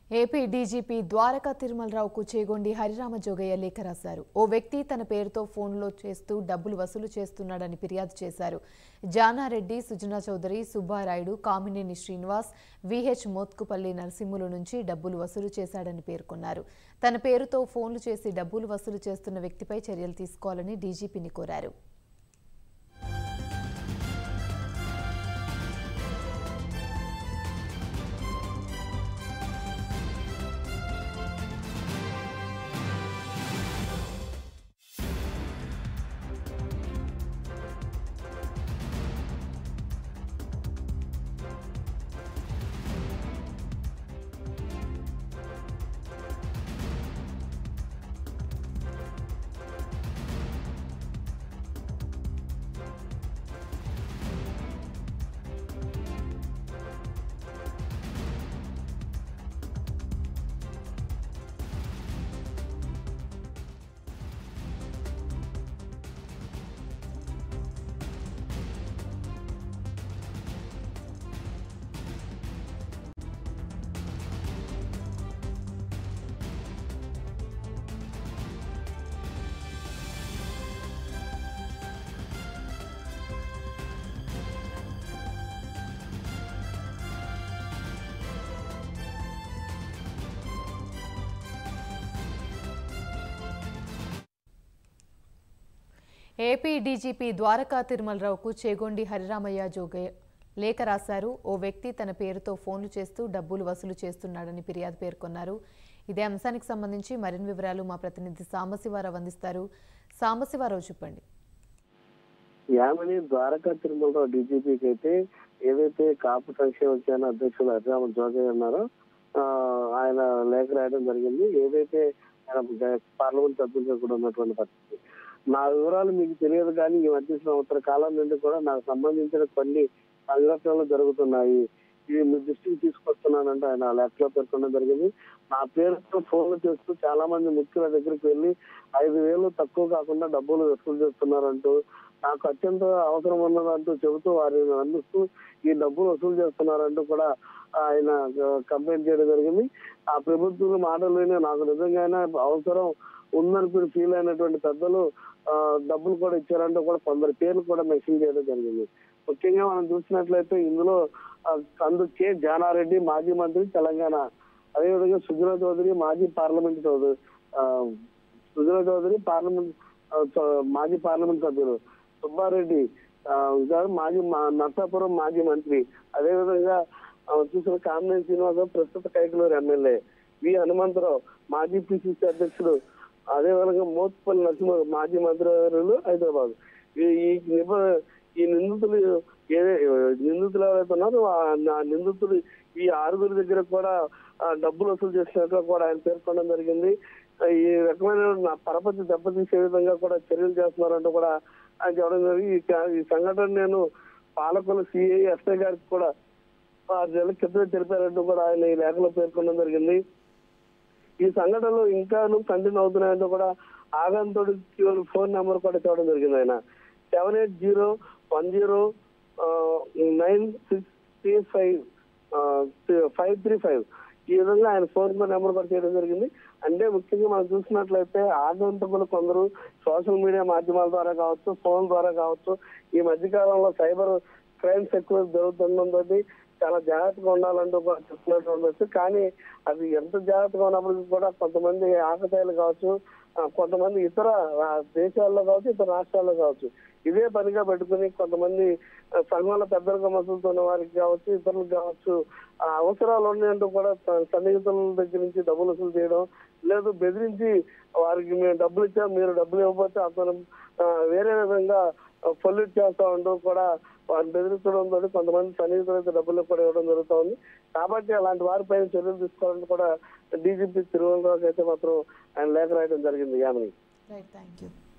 AP DGP Dwaraka తిరుమలరావుకు చేగొండి హరిరామ జోగయ్య లేఖ రాశారు ఓ వ్యక్తి తన పేరుతో ఫోన్లో చేస్తూ డబ్బులు వసూలు చేస్తున్నాడని ఫిర్యాదు చేశారు జానారెడ్డి సుజనా చౌదరి సుబ్బారాయుడు కామినేని శ్రీనివాస్ విహెచ్ మోత్కుపల్లి నరసింహుల నుంచి డబ్బులు వసూలు చేశాడని పేర్కొన్నారు తన పేరుతో ఫోన్లు చేసి డబ్బులు వసూలు చేస్తున్న వ్యక్తిపై చర్యలు తీసుకోవాలని డీజీపీని కోరారు ఏపీ డీజీపీ ద్వారకా తిరుమలరావుకు చేగొండి హరిరామయ్య జోగయ్య లేఖ రాశారు ఓ వ్యక్తి తన పేరుతో ఫోన్లు చేస్తూ డబ్బులు వసూలు చేస్తున్నాడని ఫిర్యాదు పేర్కొన్నారు ఇదే అంశానికి సంబంధించి మరిన్ని వివరాలు మా ప్రతినిధి సాంబశివారావు అందిస్తారు సాంబశివారావు చెప్పండి యామని ద్వారకా తిరుమలలో డీజీపీకి అయితే ఏదైతే కాపు సంక్షేమ సేన అధ్యక్షులు హరిరామ జోగయ్య ఉన్నారో ఆ, ఆయన లేఖ రాయడం జరిగింది ఏదైతే ఆయన గ- పార్లమెంట్ సభ్యులుగా కూడా ఉన్నటువంటి పరిస్థితి నా వివరాలు మీకు తెలియదు కానీ ఈ మధ్య సంవత్సర కాలం నుండి కూడా నాకు సంబంధించిన కొన్ని సంఘటనలు జరుగుతున్నాయి ఇవి మీ దృష్టికి తీసుకొస్తున్నానంటే ఆయన లేఖలో పేర్కొనడం జరిగింది నా పేరుతో ఫోన్లు చేస్తూ చాలా మంది ముఖ్యుల దగ్గరికి వెళ్ళి ఐదు వేలు తక్కువ కాకుండా డబ్బులు వసూలు చేస్తున్నారంటూ నాకు అత్యంత అవసరం ఉన్నదంటూ చెబుతూ వారిని అందిస్తూ ఈ డబ్బులు వసూలు చేస్తున్నారంటూ కూడా ఆయన కంప్లైంట్ చేయడం జరిగింది ఆ ప్రభుత్వం మాటలు విని నాకు నిజంగానే అవసరం ఉందనుకుని ఫీల్ అయినటువంటి పెద్దలు ఆ, డబ్బులు కూడా ఇచ్చారంటూ కూడా కొందరి పేర్లు కూడా మెన్షన్ చేయడం జరిగింది ముఖ్యంగా మనం చూసినట్లయితే ఇందులో ఆ, కందు కె జానారెడ్డి మాజీ మంత్రి తెలంగాణ అదేవిధంగా సుజనా చౌదరి మాజీ పార్లమెంట్ చౌదరి ఆ, సుజనా చౌదరి పార్లమెంట్ ఆ, చ- మాజీ పార్లమెంట్ సభ్యులు సుబ్బారెడ్డి ఆ, గారు మాజీ మా- నర్సాపురం మాజీ మంత్రి అదేవిధంగా ఆ, చూసిన కామినేని శ్రీనివాసరావు ప్రస్తుత కైకలూరు ఎమ్మెల్యే వి హనుమంతరావు మాజీ పిసిసి అధ్యక్షుడు అదేవిధంగా మోత్పల్లి నరసింహ మాజీ మంత్రివర్యులు హైదరాబాద్ ఈ- ఈ నిబ- ఈ నిందితులు ఏదే నిందితులు ఎవరైతే ఉన్నారో ఆ ఆ నిందితులు ఈ ఆరుగురి దగ్గర కూడా ఆ, డబ్బులు వసూలు చేసినట్లు కూడా ఆయన పేర్కొనడం జరిగింది ఈ రకమైన నా పరపతి దెబ్బతీసే విధంగా కూడా చర్యలు చేస్తున్నారంటూ కూడా ఆయన చెప్పడం జరిగింది ఈ క- ఈ సంఘటన నేను పాలకులు సిఐ ఎస్ఐ గారికి కూడా ఆరు నెలల క్రితమే తెలిపారంటూ కూడా ఆయన ఈ లేఖలో పేర్కొనడం జరిగింది ఈ సంఘటనలు ఇంకాను కంటిన్యూ అవుతున్నాయంటూ కూడా ఆగంతుడి ఫోన్ నెంబర్ కూడా చూడడం జరిగింది ఆయన seven eight zero one zero nine six three five five three five ఈ విధంగా ఆయన ఫోన్ నెంబర్ కూడా చేయడం జరిగింది అంటే ముఖ్యంగా మనం చూసినట్లయితే ఆగంతకులు కొందరు సోషల్ మీడియా మాధ్యమాల ద్వారా కావచ్చు ఫోన్ ద్వారా కావచ్చు ఈ మధ్య కాలంలో సైబర్ క్రైమ్స్ ఎక్కువ జరుగుతుండడంతో చాలా జాగ్రత్తగా ఉండాలంటూ కూడా చెప్తున్నటువంటి కానీ అది ఎంత జాగ్రత్తగా ఉన్నప్పటికీ కూడా కొంతమంది ఆకతాయిలు కావచ్చు ఆ, కొంతమంది ఇతర రా- దేశాల్లో కావచ్చు ఇతర రాష్ట్రాల్లో కావచ్చు ఇదే పనిగా పెట్టుకుని కొంతమంది ఆ, సంఘంలో పెద్దలుగా మసులుతున్న వారికి కావచ్చు ఇతరులకు కావచ్చు ఆ అవసరాలు ఉన్నాయంటూ కూడా స- సన్నిహితుల దగ్గర నుంచి డబ్బులు వసూలు చేయడం లేదు బెదిరించి వారికి మేము డబ్బులు ఇచ్చాం మీరు డబ్బులు ఇవ్వకపోతే అతను ఆ, వేరే విధంగా పొల్యూట్ చేస్తా ఉంటూ కూడా వారిని బెదిరించడంతో కొంతమంది సన్నిహితులైతే డబ్బులు కూడా ఇవ్వడం జరుగుతోంది కాబట్టి అలాంటి వారిపైన చర్యలు తీసుకోవాలని కూడా డీజీపీ తిరువనరావుకి అయితే మాత్రం ఆయన లేఖ రాయడం జరిగింది యామిని రైట్ థ్యాంక్ యూ